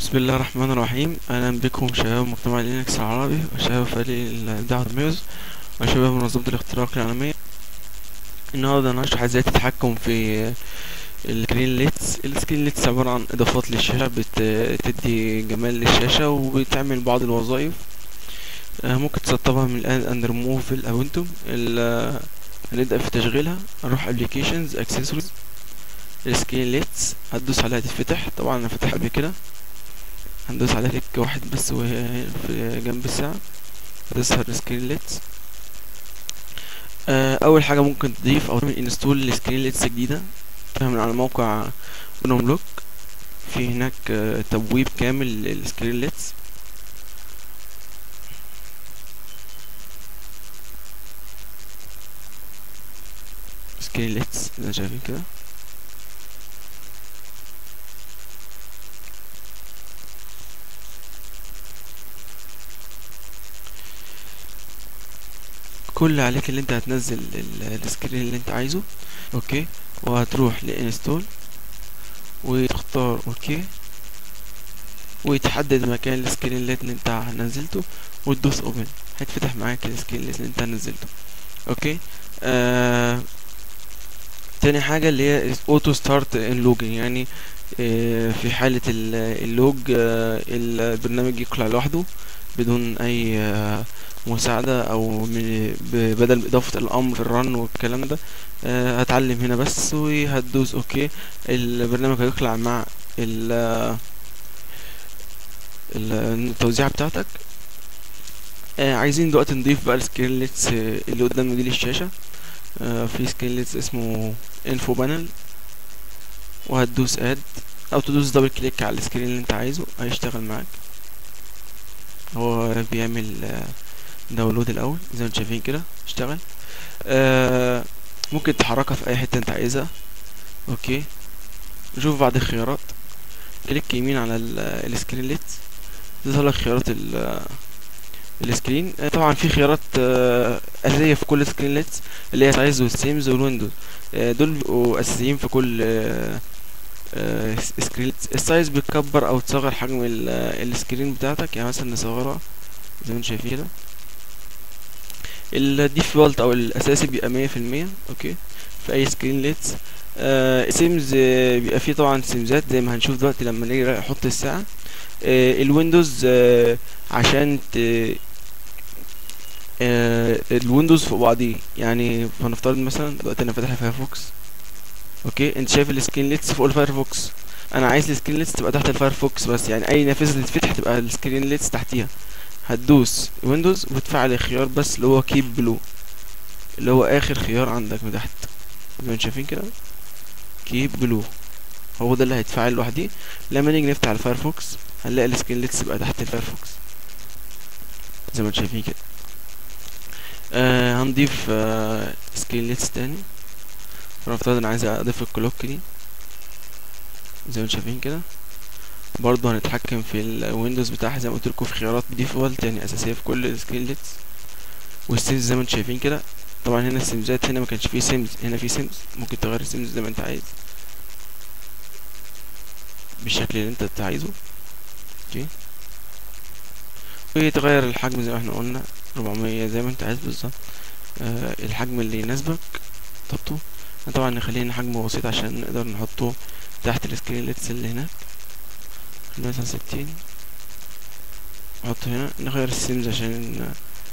بسم الله الرحمن الرحيم اهلا بكم شباب مجتمع لينكس العربي وشباب فريق الابداع والتميز وشباب منظمة الاختراق العالمية النهاردة هنشرح ازاي تتحكم في السكرين ليتس السكرين ليتس عبارة عن اضافات للشاشة بتدي جمال للشاشة وبتعمل بعض الوظائف آه، ممكن تسطبها من الان اند ريموف الاونتوم هنبدأ في تشغيلها نروح ابليكيشنز اكسسوارز السكرين ليتس هتدوس عليها تتفتح طبعا انا فاتحها قبل كده هندوس على كليك واحد بس وهي في جنب الساعة هتظهر سكرين ليتس آه اول حاجة ممكن تضيف او تعمل انستول لسكرين ليتس جديدة من على موقع اونوم لوك في هناك آه تبويب كامل للسكرين ليتس سكرين ليتس زي شايفين كده كل عليك اللي انت هتنزل السكرين اللي انت عايزه اوكي وهتروح لانستول وتختار اوكي وتحدد مكان السكرين اللي انت نزلته وتدوس اوبن هيتفتح معاك السكرين اللي انت نزلته اوكي آه تاني حاجة اللي هي اوتو ستارت ان لوجن يعني آه في حالة اللوج آه البرنامج يقلع لوحده بدون اي آه مساعدة او بدل اضافة الامر الرن والكلام ده آه هتعلم هنا بس وهتدوس اوكي البرنامج هيقلع مع التوزيعة بتاعتك آه عايزين دلوقتي نضيف بقى السكرين ليتس اللي قدامنا دي للشاشة آه في سكرين ليتس اسمه انفو بانل وهتدوس اد او تدوس دبل كليك على السكرين اللي انت عايزه هيشتغل معاك هو بيعمل آه داونلود الاول زي ما انتم شايفين كده اشتغل آه ممكن تحركها في اي حته انت عايزها اوكي نشوف بعض الخيارات كليك يمين على السكرين ليت تظهر لك خيارات السكرين آه طبعا في خيارات آه اساسيه في كل سكرين ليت اللي هي سايز والسيمز والويندوز آه دول بيبقوا اساسيين في كل آه آه سكرين السايز بتكبر او تصغر حجم السكرين بتاعتك يعني مثلا نصغرها زي ما انتم شايفين كده الديفولت او الاساسي بيبقى مية في المية اوكي في اي سكرين ليتس آه سيمز آه بيبقى فيه طبعا سيمزات زي ما هنشوف دلوقتي لما نيجي نحط الساعة آه الويندوز آه عشان ت آه الويندوز فوق بعضيه يعني هنفترض مثلا دلوقتي انا فاتح فايرفوكس اوكي انت شايف السكرين ليتس فوق الفايرفوكس انا عايز السكرين ليتس تبقى تحت الفايرفوكس بس يعني اي نافذه تتفتح تبقى السكرين ليتس تحتيها هتدوس ويندوز وتفعل الخيار بس اللي هو كيب بلو اللي هو اخر خيار عندك من تحت زي ما انتم شايفين كده كيب بلو هو ده اللي هيتفعل لوحده لما نيجي نفتح الفايرفوكس هنلاقي السكرين ليتس يبقى تحت الفايرفوكس زي ما انتم شايفين كده آه هنضيف آه سكرين ليتس تاني فنفترض انا عايز اضيف الكلوك دي زي ما انتم شايفين كده برضه هنتحكم في الويندوز بتاعها زي ما قلت لكم في خيارات ديفولت يعني اساسيه في كل السكرين ليتس والسيمز زي ما انتم شايفين كده طبعا هنا السيمزات هنا ما كانش فيه سيمز هنا في سيمز ممكن تغير السيمز زي ما انت عايز بالشكل اللي انت عايزه اوكي وتغير الحجم زي ما احنا قلنا 400 زي ما انت عايز بالظبط آه الحجم اللي يناسبك تحطه طبعا نخليه حجم بسيط عشان نقدر نحطه تحت السكرين ليتس اللي هناك مثلا ستين نحط هنا نغير السيمز عشان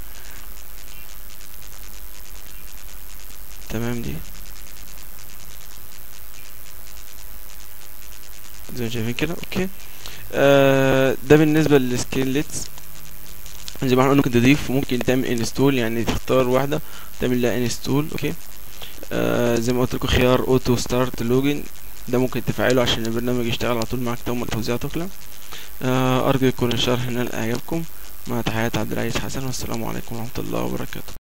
تمام دي زي ما شايفين كده اوكي آه ده بالنسبه للسكرين ليتس زي ما احنا قلنا ممكن تضيف وممكن تعمل انستول يعني تختار واحده تعمل لها انستول اوكي آه زي ما قلت لكم خيار اوتو ستارت لوجن ده ممكن تفعله عشان البرنامج يشتغل على طول معاك تم التوزيع تقلع آه ارجو يكون الشرح نال اعجابكم مع تحيات عبد العزيز حسن والسلام عليكم ورحمه الله وبركاته